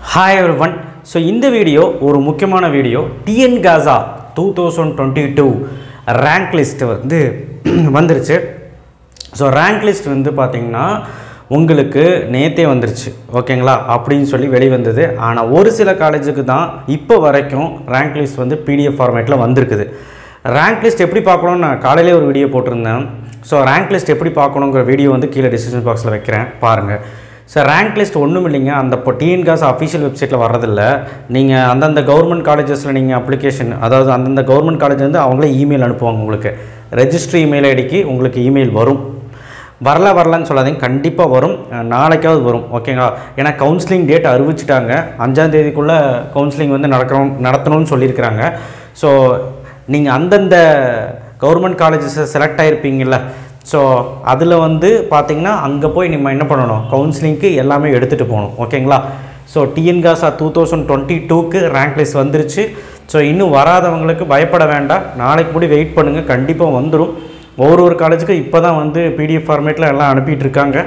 hi everyone so இந்த video ஒரு முக்கியமான வீடியோ டிஎன் காசா two thousand twenty two rank list வந்து வந்துருச்சு ஸோ ரேங்க் லிஸ்ட் வந்து பார்த்திங்கன்னா உங்களுக்கு நேத்தே வந்துருச்சு ஓகேங்களா அப்படின்னு சொல்லி வெளிவந்தது ஆனால் ஒரு சில காலேஜுக்கு தான் இப்போ வரைக்கும் ரேங்க் லிஸ்ட் வந்து பிடிஎஃப் ஃபார்மேட்டில் வந்திருக்குது ரேங்க் லிஸ்ட் எப்படி பார்க்கணும்னு நான் காலையிலே ஒரு வீடியோ போட்டிருந்தேன் ஸோ ரேங்க் லிஸ்ட் எப்படி பார்க்கணுங்கிற வீடியோ வந்து கீழே டிஸ்கிரிப்ஷன் பாக்ஸில் வைக்கிறேன் பாருங்கள் ஸோ ரேங்க் லிஸ்ட் ஒன்றும் இல்லைங்க அந்த இப்போ டிஎன்காஸ் அஃபிஷியல் வெப்சைட்டில் வர்றதில்ல நீங்கள் அந்தந்த கவர்மெண்ட் காலேஜஸில் நீங்கள் அப்ளிகேஷன் அதாவது அந்தந்த கவர்மெண்ட் காலேஜ் வந்து அவங்களே இமெயில் அனுப்புவாங்க உங்களுக்கு ரெஜிஸ்ட்ரி இமெயில் ஐடிக்கு உங்களுக்கு இமெயில் வரும் வரல வரலன்னு சொல்லாதீங்க கண்டிப்பாக வரும் அஹ் நாளைக்காவது வரும் ஓகேங்களா ஏன்னா கவுன்சிலிங் டேட் அறிவிச்சிட்டாங்க அஞ்சாம் தேதிக்குள்ளே கவுன்சிலிங் வந்து நடக்கணும் நடத்தணும்னு சொல்லியிருக்கிறாங்க ஸோ நீங்கள் அந்தந்த கவர்மெண்ட் காலேஜஸ் செலக்ட் ஆகிருப்பீங்கள்ல ஸோ அதில் வந்து பார்த்தீங்கன்னா அங்கே போய் நம்ம என்ன பண்ணணும் கவுன்சிலிங்க்கு எல்லாமே எடுத்துகிட்டு போகணும் ஓகேங்களா ஸோ டிஎன்காசா டூ தௌசண்ட் டுவெண்ட்டி டூக்கு ரேங்க் லிஸ்ட் வந்துருச்சு ஸோ இன்னும் வராதவங்களுக்கு பயப்பட வேண்டாம் நாளைக்கு முடி வெயிட் பண்ணுங்கள் கண்டிப்பாக வந்துடும் ஒவ்வொரு ஒரு காலேஜுக்கும் இப்போ தான் வந்து பிடிஎஃப் ஃபார்மேட்டில் எல்லாம் அனுப்பிட்டு இருக்காங்க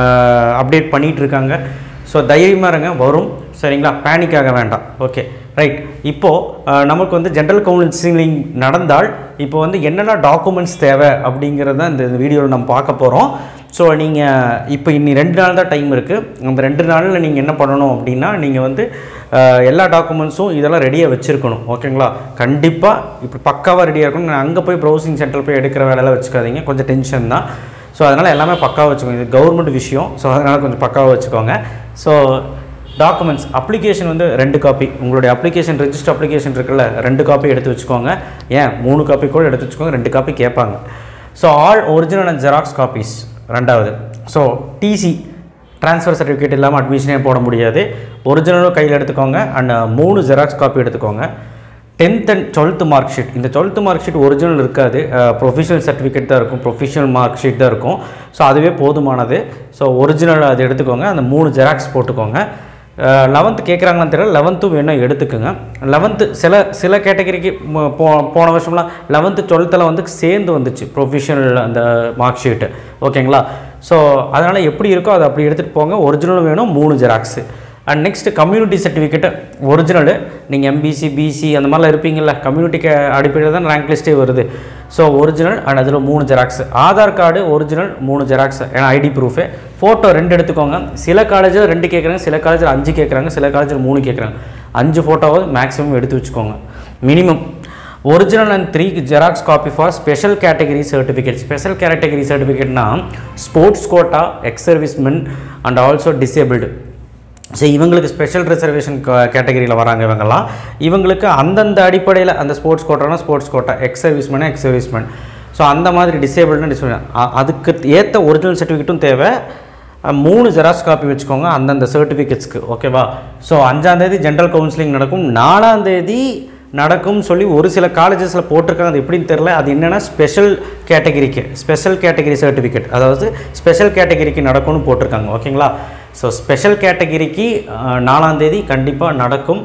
அப்டேட் பண்ணிகிட்டு இருக்காங்க ஸோ தைரியமாக இருங்க வரும் சரிங்களா பேனிக் ஆக வேண்டாம் ஓகே ரைட் இப்போது நமக்கு வந்து ஜென்ரல் கவுன்சிலிங் நடந்தால் இப்போ வந்து என்னென்ன டாக்குமெண்ட்ஸ் தேவை அப்படிங்கிறத இந்த வீடியோவில் நம்ம பார்க்க போகிறோம் ஸோ நீங்கள் இப்போ இன்னி ரெண்டு நாள் தான் டைம் இருக்குது அந்த ரெண்டு நாளில் நீங்கள் என்ன பண்ணணும் அப்படின்னா நீங்கள் வந்து அஹ், எல்லா டாக்குமெண்ட்ஸும் இதெல்லாம் ரெடியாக வச்சுருக்கணும் ஓகேங்களா கண்டிப்பாக இப்போ பக்காவாக ரெடியாக இருக்கணும் நான் அங்கே போய் ப்ரௌசிங் சென்டர் போய் எடுக்கிற வேலையெல்லாம் வச்சுக்காதீங்க கொஞ்சம் டென்ஷன் தான் ஸோ அதனால் எல்லாமே பக்காவாக வச்சுக்கோங்க இது கவர்மெண்ட் விஷயம் ஸோ அதனால் கொஞ்சம் பக்காவாக வச்சுக்கோங்க ஸோ டாக்குமெண்ட்ஸ் அப்ளிகேஷன் வந்து ரெண்டு காப்பி உங்களுடைய அப்ளிகேஷன் ரெஜிஸ்டர் அப்ளிகேஷன் இருக்குல்ல ரெண்டு காப்பி எடுத்து வச்சுக்கோங்க ஏன் மூணு காப்பி கூட எடுத்து வச்சுக்கோங்க ரெண்டு காப்பி கேட்பாங்க so all original and xerox copies ரெண்டாவது ஸோ டிசி ட்ரான்ஸ்ஃபர் சர்டிஃபிகேட் இல்லாமல் அட்மிஷனே போட முடியாது ஒரிஜினலும் கையில் எடுத்துக்கோங்க அண்ட் மூணு ஜெராக்ஸ் காப்பி எடுத்துக்கோங்க tenth and twelfth mark sheet இந்த டுவெல்த்து மார்க் ஷீட் ஒரிஜினல் இருக்காது ப்ரொஃபஷனல் சர்டிஃபிகேட் தான் இருக்கும் ப்ரொஃபஷனல் மார்க் ஷீட் தான் இருக்கும் ஸோ அதுவே போதுமானது ஸோ ஒரிஜினல் அது எடுத்துக்கோங்க அந்த மூணு ஜெராக்ஸ் போட்டுக்கோங்க லெவன்த்து கேட்குறாங்களான்னு தெரியல லெவன்த்தும் வேணும் எடுத்துக்கோங்க லெவன்த்து சில சில கேட்டகரிக்கு ம- போ போன வருஷம்லாம் லெவன்த்து டுவெல்த்தில் வந்து சேர்ந்து வந்துச்சு ப்ரொஃபஷனல் அந்த மார்க் ஷீட்டு ஓகேங்களா ஸோ அதனால் எப்படி இருக்கோ அதை அப்படி எடுத்துகிட்டு போங்க ஒரிஜினல் வேணும் மூணு xerox and next community certificate original நீங்கள் எம்பிசி பிசி அந்த மாதிரிலாம் இருப்பீங்கள்ல கம்யூனிட்டிக்கு அடிப்படையில் தான் ரேங்க் லிஸ்ட்டே வருது ஸோ ஒரிஜினல் அண்ட் அதில் மூணு ஜெராக்ஸ் ஆதார் கார்டு ஒரிஜினல் மூணு ஜெராக்ஸ் ஏன்னா ஐடி ப்ரூஃபு ஃபோட்டோ ரெண்டு எடுத்துக்கோங்க சில காலேஜில் ரெண்டு கேட்குறாங்க சில காலேஜில் அஞ்சு கேட்குறாங்க சில காலேஜில் மூணு கேட்குறாங்க அஞ்சு ஃபோட்டோவாவது மேக்ஸிமம் எடுத்து வச்சுக்கோங்க minimum original and three xerox copy for special category certificate special category சர்டிஃபிகேட்னா sports quota ex servicemen and also disabled so இவங்களுக்கு ஸ்பெஷல் ரிசர்வேஷன் கேட்டகரியில் வராங்க இவங்கெல்லாம் இவங்களுக்கு அந்தந்த அடிப்படையில் அந்த ஸ்போர்ட்ஸ் கோட்டானா ஸ்போர்ட்ஸ் கோட்டா எக்ஸ் சர்வீஸ்மேனா எக்ஸ் சர்வீஸ்மேன் ஸோ அந்த மாதிரி டிசேபிள்னா டிசேபிள் அதுக்கு ஏற்ற ஒரிஜினல் சர்டிஃபிகேட்டும் தேவை அஹ், மூணு ஜெராக்ஸ் காப்பி வச்சுக்கோங்க அந்தந்த சர்டிஃபிகேட்ஸ்க்கு ஓகேவா ஸோ அஞ்சாந்தேதி ஜென்ரல் கவுன்சிலிங் நடக்கும் நாலாந்தேதி நடக்கும்னு சொல்லி ஒரு சில காலேஜஸில் போட்டிருக்காங்க அது எப்படின்னு தெரில அது என்னென்னா ஸ்பெஷல் கேட்டகரிக்கு ஸ்பெஷல் கேட்டகரி சர்டிஃபிகேட் அதாவது ஸ்பெஷல் கேட்டகரிக்கு நடக்கும்னு போட்டிருக்காங்க ஓகேங்களா ஸோ ஸ்பெஷல் கேட்டகரிக்கு நாலாந்தேதி கண்டிப்பாக நடக்கும்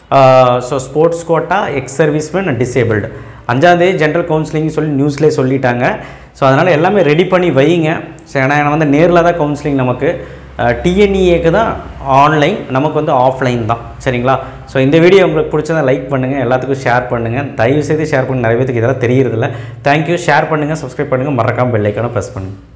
so sports quota ex serviceman and disabled அஞ்சாந்தேதி ஜென்ரல் கவுன்சிலிங் சொல்லி நியூஸ்லேயே சொல்லிட்டாங்க ஸோ அதனால் எல்லாமே ரெடி பண்ணி வைங்க ஸோ ஏன்னா ஏன்னா வந்து நேரில் தான் கவுன்சிலிங் நமக்கு டிஎன்இஏக்கு தான் ஆன்லைன் நமக்கு வந்து ஆஃப்லைன் தான் சரிங்களா ஸோ இந்த வீடியோ உங்களுக்கு பிடிச்சதை லைக் பண்ணுங்கள் எல்லாத்துக்கும் ஷேர் பண்ணுங்கள் தயவு செய்து ஷேர் பண்ணி நிறைய பேருக்கு இதெல்லாம் தெரியறதில்ல தேங்க்யூ ஷேர் பண்ணுங்கள் சப்ஸ்கிரைப் பண்ணுங்கள் மறக்காமல் பெல் ஐக்கானை ப்ரெஸ் பண்ணுங்கள்